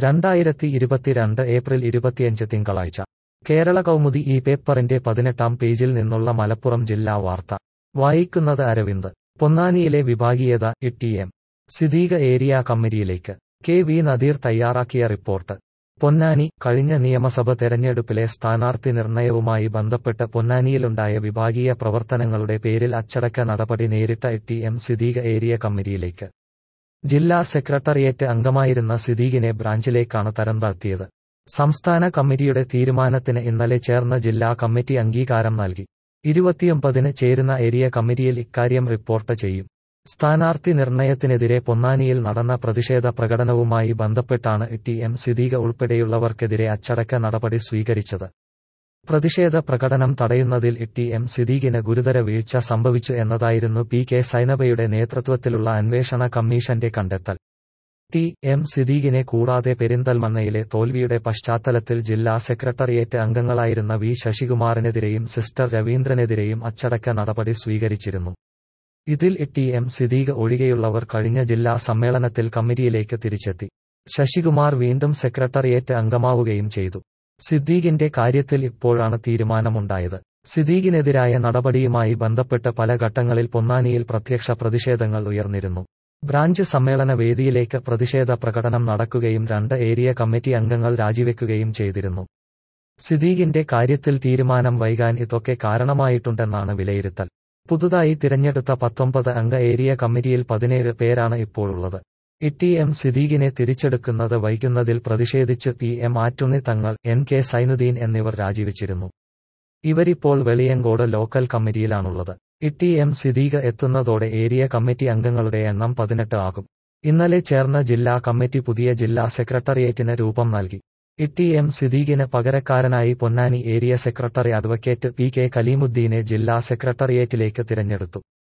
രണ്ടായിരത്തി ഇരുപത്തിരണ്ട് ഏപ്രിൽ ഇരുപത്തിയഞ്ച് തിങ്കളാഴ്ച കേരള കൗമുദി ഈ പേപ്പറിന്റെ പതിനെട്ടാം പേജിൽ നിന്നുള്ള മലപ്പുറം ജില്ലാ വാർത്ത വായിക്കുന്നത് അരവിന്ദ് പൊന്നാനിയിലെ വിഭാഗീയത ഇട്ടിഎം സിദ്ദീഖ് ഏരിയ കമ്മിറ്റിയിലേക്ക് കെ വി നദീർ തയ്യാറാക്കിയ റിപ്പോർട്ട് പൊന്നാനി കഴിഞ്ഞ നിയമസഭ തെരഞ്ഞെടുപ്പിലെ സ്ഥാനാർത്ഥി നിർണയവുമായി ബന്ധപ്പെട്ട് പൊന്നാനിയിലുണ്ടായ വിഭാഗീയ പ്രവർത്തനങ്ങളുടെ പേരിൽ അച്ചടക്ക നടപടി നേരിട്ട ടിഎം സിദ്ദീഖ് ഏരിയ കമ്മിറ്റിയിലേക്ക് ജില്ലാ സെക്രട്ടേറിയറ്റ് അംഗമായിരുന്ന സിദ്ദീഖിനെ ബ്രാഞ്ചിലേക്കാണ് തരംതാഴ്ത്തിയത് സംസ്ഥാന കമ്മിറ്റിയുടെ തീരുമാനത്തിന് ഇന്നലെ ചേർന്ന ജില്ലാ കമ്മിറ്റി അംഗീകാരം നൽകി ഇരുപത്തിയൊമ്പതിന് ചേരുന്ന ഏരിയ കമ്മിറ്റിയിൽ ഇക്കാര്യം റിപ്പോർട്ട് ചെയ്യും സ്ഥാനാർത്ഥി നിർണയത്തിനെതിരെ പൊന്നാനിയിൽ നടന്ന പ്രതിഷേധ പ്രകടനവുമായി ബന്ധപ്പെട്ടാണ് ടി എം സിദ്ദീഖ് ഉൾപ്പെടെയുള്ളവർക്കെതിരെ അച്ചടക്ക നടപടി സ്വീകരിച്ചത് പ്രതിഷേധ പ്രകടനം തടയുന്നതിൽ ടി എം സിദ്ദീഖിന് ഗുരുതര വീഴ്ച സംഭവിച്ചു എന്നതായിരുന്നു പി കെ സൈനബയുടെ നേതൃത്വത്തിലുള്ള അന്വേഷണ കമ്മീഷന്റെ കണ്ടെത്തൽ ടി എം സിദ്ദീഖിനെ കൂടാതെ പെരിന്തൽമണ്ണയിലെ തോൽവിയുടെ പശ്ചാത്തലത്തിൽ ജില്ലാ സെക്രട്ടേറിയറ്റ് അംഗങ്ങളായിരുന്ന വി ശശികുമാറിനെതിരെയും സിസ്റ്റർ രവീന്ദ്രനെതിരെയും അച്ചടക്ക നടപടി സ്വീകരിച്ചിരുന്നു ഇതിൽ ടി എം സിദ്ദീഖ് ഒഴികെയുള്ളവർ കഴിഞ്ഞ ജില്ലാ സമ്മേളനത്തിൽ കമ്മിറ്റിയിലേക്ക് തിരിച്ചെത്തി ശശികുമാർ വീണ്ടും സെക്രട്ടേറിയറ്റ് അംഗമാവുകയും ചെയ്തു സിദ്ദീഖിന്റെ കാര്യത്തിൽ ഇപ്പോഴാണ് തീരുമാനമുണ്ടായത് സിദ്ദീഖിനെതിരായ നടപടിയുമായി ബന്ധപ്പെട്ട് പല ഘട്ടങ്ങളിൽ പൊന്നാനിയിൽ പ്രത്യക്ഷ പ്രതിഷേധങ്ങൾ ഉയർന്നിരുന്നു ബ്രാഞ്ച് സമ്മേളന വേദിയിലേക്ക് പ്രതിഷേധ പ്രകടനം നടക്കുകയും രണ്ട് ഏരിയ കമ്മിറ്റി അംഗങ്ങൾ രാജിവെക്കുകയും ചെയ്തിരുന്നു സിദ്ദീഖിന്റെ കാര്യത്തിൽ തീരുമാനം വൈകാൻ ഇതൊക്കെ കാരണമായിട്ടുണ്ടെന്നാണ് വിലയിരുത്തൽ പുതുതായി തിരഞ്ഞെടുത്ത പത്തൊമ്പത് അംഗ ഏരിയ കമ്മിറ്റിയിൽ പതിനേഴ് പേരാണ് ഇപ്പോഴുള്ളത് ഇ എം സിദ്ദീഖിനെ തിരിച്ചെടുക്കുന്നത് വൈകുന്നതിൽ പ്രതിഷേധിച്ച് പി എം ആറ്റുണ്ണി തങ്ങൾ എൻ കെ സൈനുദ്ദീൻ എന്നിവർ രാജിവെച്ചിരുന്നു ഇവരിപ്പോൾ വെളിയങ്കോട് ലോക്കൽ കമ്മിറ്റിയിലാണുള്ളത് ഇ എം സിദ്ദീഖ് എത്തുന്നതോടെ ഏരിയ കമ്മിറ്റി അംഗങ്ങളുടെ എണ്ണം പതിനെട്ട് ആകും ഇന്നലെ ചേർന്ന ജില്ലാ കമ്മിറ്റി പുതിയ ജില്ലാ സെക്രട്ടേറിയറ്റിന് രൂപം നൽകി ഇ എം സിദ്ദീഖിന് പകരക്കാരനായി Ponnani area secretary advocate P K കലീമുദ്ദീനെ ജില്ലാ സെക്രട്ടേറിയറ്റിലേക്ക് തിരഞ്ഞെടുത്തു